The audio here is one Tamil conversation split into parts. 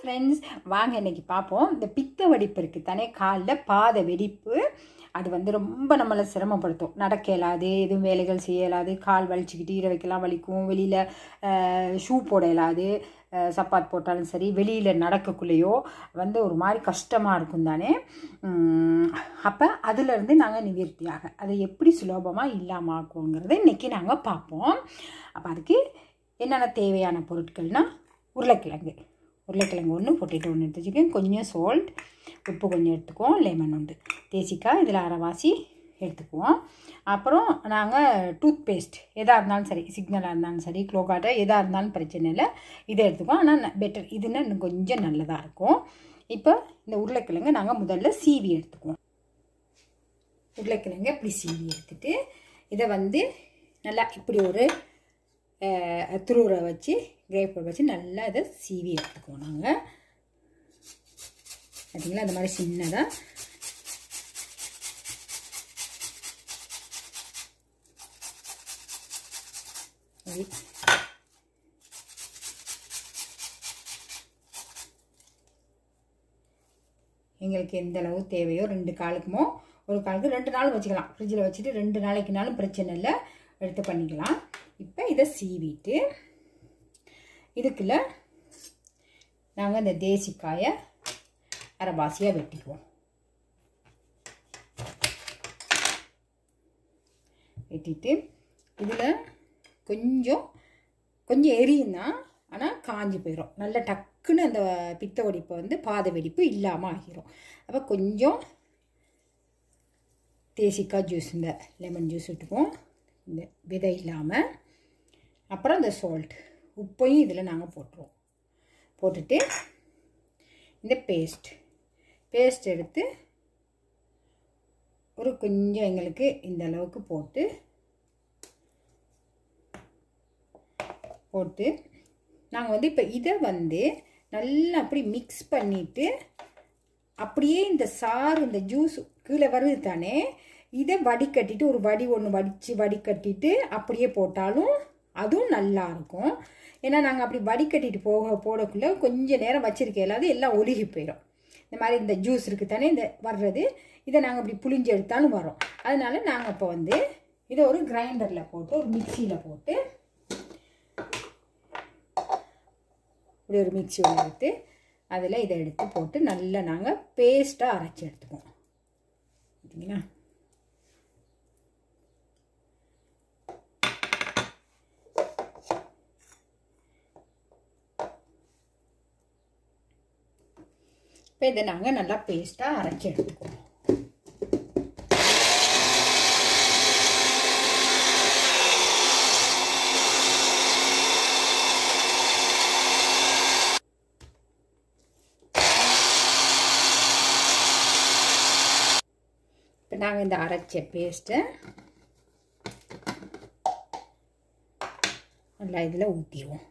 ஃப்ரெண்ட்ஸ் வாங்க இன்னைக்கு பார்ப்போம் இந்த பித்த வெடிப்பு இருக்குது தானே காலில் பாத வெடிப்பு அது வந்து ரொம்ப நம்மளை சிரமப்படுத்தும் நடக்க இயலாது எதுவும் வேலைகள் செய்ய இயலாது கால் வலிச்சுக்கிட்டு இரவைக்கெல்லாம் வலிக்கும் வெளியில் ஷூ போட இயலாது அஹ், சப்பாத் போட்டாலும் சரி வெளியில் நடக்கக்குள்ளேயோ வந்து ஒரு மாதிரி கஷ்டமாக இருக்கும் தானே அப்போ அதுலேருந்து நாங்கள் நிவர்த்தியாக அதை எப்படி சுலபமாக இல்லாமல் ஆக்குவோங்கிறத இன்றைக்கி நாங்கள் பார்ப்போம் அப்போ அதுக்கு என்னென்ன தேவையான பொருட்கள்னால் உருளைக்கிழங்கு உருளைக்கிழங்கு ஒன்று பொட்டேட்டோ ஒன்று எடுத்து வச்சுக்கோங்க கொஞ்சம் சால்ட் உப்பு கொஞ்சம் எடுத்துக்குவோம் லெமன் உண்டு தேசிக்காய் இதில் அரைவாசி எடுத்துக்குவோம் அப்புறம் நாங்கள் டூத் பேஸ்ட் எதாக இருந்தாலும் சரி சிக்னலாக இருந்தாலும் சரி க்ளோகாட்டா எதாக இருந்தாலும் பிரச்சனை இல்லை இதை எடுத்துக்குவோம் ஆனால் பெட்டர் இதுன்னா இன்னும் கொஞ்சம் நல்லதாக இருக்கும் இப்போ இந்த உருளைக்கிழங்கு நாங்கள் முதல்ல சீவி எடுத்துக்குவோம் உருளைக்கிழங்கு இப்படி சீவி எடுத்துட்டு இதை வந்து நல்லா இப்படி ஒரு துருவுரை வச்சு கிரேப்பை வச்சு நல்லா இதை சீவி எடுத்துக்குவோம் நாங்கள் பார்த்தீங்களா அந்த மாதிரி சின்னதாக அப்படி எங்களுக்கு எந்த அளவு தேவையோ ரெண்டு காலுக்குமோ ஒரு காலுக்கு ரெண்டு நாள் வச்சுக்கலாம் ஃப்ரிட்ஜில் வச்சுட்டு ரெண்டு நாளைக்குனாலும் பிரச்சனை இல்லை எடுத்து பண்ணிக்கலாம் இப்போ இதை சீவிட்டு இதுக்குள்ள நாங்கள் இந்த தேசிக்காயை அரைபாசியாக வெட்டிக்குவோம் வெட்டிட்டு இதில் கொஞ்சம் கொஞ்சம் எரியும் தான் ஆனால் காஞ்சி போயிடும் நல்ல டக்குன்னு அந்த பித்த வெடிப்பை வந்து பாத வெடிப்பு இல்லாமல் ஆகிரும் அப்போ கொஞ்சம் தேசிக்காய் ஜூஸ் இந்த லெமன் ஜூஸ் விட்டுக்குவோம் இந்த விதை இல்லாமல் அப்புறம் இந்த சால்ட் உப்பையும் இதில் நாங்கள் போட்டுருவோம் போட்டுட்டு இந்த பேஸ்ட் பேஸ்ட் எடுத்து ஒரு கொஞ்சம் எங்களுக்கு இந்த அளவுக்கு போட்டு போட்டு நாங்கள் வந்து இப்போ இதை வந்து நல்லா அப்படி மிக்ஸ் பண்ணிவிட்டு அப்படியே இந்த சாறு இந்த ஜூஸ் கீழே வருது தானே இதை வடிகட்டிட்டு ஒரு வடி ஒன்று வடித்து வடிகட்டிட்டு அப்படியே போட்டாலும் அதுவும் நல்லா இருக்கும் ஏன்னா நாங்கள் அப்படி வடிகட்டிட்டு போக போடக்குள்ளே கொஞ்சம் நேரம் வச்சிருக்க இல்லாத எல்லாம் ஒழுகி போயிடும் இந்த மாதிரி இந்த ஜூஸ் இருக்குது தானே இந்த வர்றது இதை நாங்கள் இப்படி புளிஞ்சு எடுத்தாலும் வரும் அதனால நாங்கள் இப்போ வந்து இதை ஒரு கிரைண்டரில் போட்டு ஒரு மிக்சியில் போட்டு இப்படி ஒரு மிக்சி ஒன்று எடுத்து அதில் இதை எடுத்து போட்டு நல்லா நாங்கள் பேஸ்ட்டாக அரைச்சி எடுத்துக்குவோம் பார்த்தீங்களா இப்போ இதை நாங்கள் நல்லா பேஸ்ட்டாக அரைச்சி எடுத்துக்குவோம் இப்போ நாங்கள் இந்த அரைச்ச பேஸ்ட்டை நல்லா இதில் ஊற்றிடுவோம்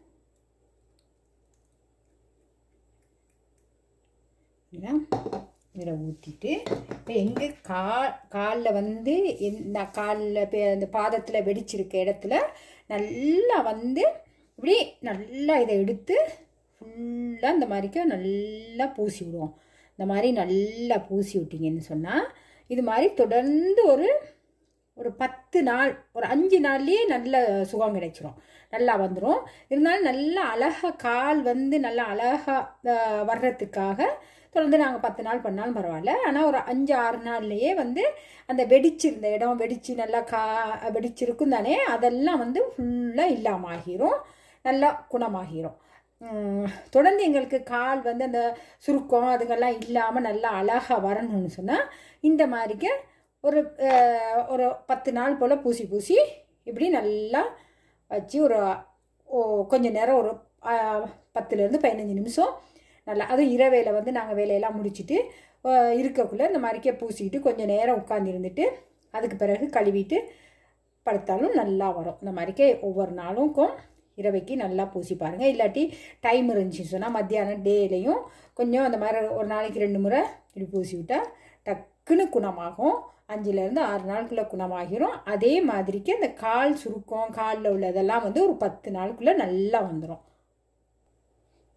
இதில் ஊற்றிட்டு இப்போ எங்கே கா காலில் வந்து இந்த காலில் இந்த பாதத்தில் வெடிச்சிருக்க இடத்துல நல்லா வந்து இப்படி நல்லா இதை எடுத்து ஃபுல்லாக இந்த மாதிரிக்க நல்லா பூசி விடுவோம் இந்த மாதிரி நல்லா பூசி விட்டிங்கன்னு சொன்னால் இது மாதிரி தொடர்ந்து ஒரு ஒரு பத்து நாள் ஒரு அஞ்சு நாள்லேயே நல்ல சுகம் கிடைச்சிரும் நல்லா வந்துடும் இருந்தாலும் நல்லா அழகாக கால் வந்து நல்லா அழகாக வர்றதுக்காக தொடர்ந்து நாங்கள் பத்து நாள் பண்ணாலும் பரவாயில்ல ஆனால் ஒரு அஞ்சு ஆறு நாள்லேயே வந்து அந்த வெடிச்சிருந்த இடம் வெடித்து நல்லா கா வெடிச்சிருக்கும் தானே அதெல்லாம் வந்து ஃபுல்லாக இல்லாமல் ஆகிரும் நல்லா குணமாகிரும் தொடர்ந்து எங்களுக்கு கால் வந்து அந்த சுருக்கம் அதுங்கெல்லாம் இல்லாமல் நல்லா அழகாக வரணும்னு சொன்னால் இந்த மாதிரிக்க ஒரு ஒரு பத்து நாள் போல் பூசி பூசி இப்படி நல்லா வச்சு ஒரு கொஞ்சம் நேரம் ஒரு பத்துலேருந்து பதினஞ்சு நிமிஷம் நல்லா அதுவும் இரவையில் வந்து நாங்கள் வேலையெல்லாம் முடிச்சுட்டு இருக்கக்குள்ளே இந்த மாதிரிக்கே பூசிக்கிட்டு கொஞ்சம் நேரம் உட்காந்து இருந்துட்டு அதுக்கு பிறகு கழுவிட்டு படுத்தாலும் நல்லா வரும் இந்த மாதிரிக்கே ஒவ்வொரு நாளுக்கும் இரவைக்கு நல்லா பூசி பாருங்கள் இல்லாட்டி டைம் இருந்துச்சுன்னு சொன்னால் மத்தியானம் டேலையும் கொஞ்சம் அந்த மாதிரி ஒரு நாளைக்கு ரெண்டு முறை இப்படி பூசி விட்டால் டக்குன்னு குணமாகும் அஞ்சுலேருந்து ஆறு நாளுக்குள்ளே குணமாகிரும் அதே மாதிரிக்கு அந்த கால் சுருக்கம் காலில் உள்ளதெல்லாம் வந்து ஒரு பத்து நாளுக்குள்ளே நல்லா வந்துடும்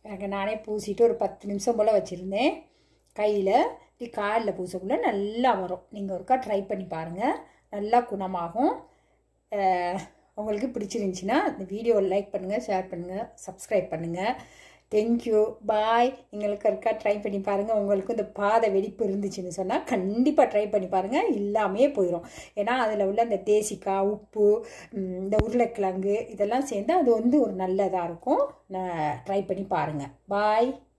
எனக்கு நானே பூசிட்டு ஒரு பத்து நிமிஷம் போல் வச்சுருந்தேன் கையில் இப்படி காலில் பூசக்குள்ளே நல்லா வரும் நீங்கள் ஒருக்கா ட்ரை பண்ணி பாருங்கள் நல்லா குணமாகும் அஹ், உங்களுக்கு பிடிச்சிருந்துச்சின்னா இந்த வீடியோவை லைக் பண்ணுங்கள் ஷேர் பண்ணுங்கள் சப்ஸ்கிரைப் பண்ணுங்கள் தேங்க்யூ பாய் எங்களுக்கு ஒருக்கா ட்ரை பண்ணி பாருங்கள் உங்களுக்கு இந்த பாதை வெடிப்பு இருந்துச்சுன்னு சொன்னால் கண்டிப்பாக ட்ரை பண்ணி பாருங்கள் இல்லாமே போயிடும் ஏன்னா அதில் உள்ள இந்த தேசிக்காய் உப்பு ம், இந்த உருளைக்கிழங்கு இதெல்லாம் சேர்ந்து அது வந்து ஒரு நல்லதாக இருக்கும் ட்ரை பண்ணி பாருங்கள் பாய்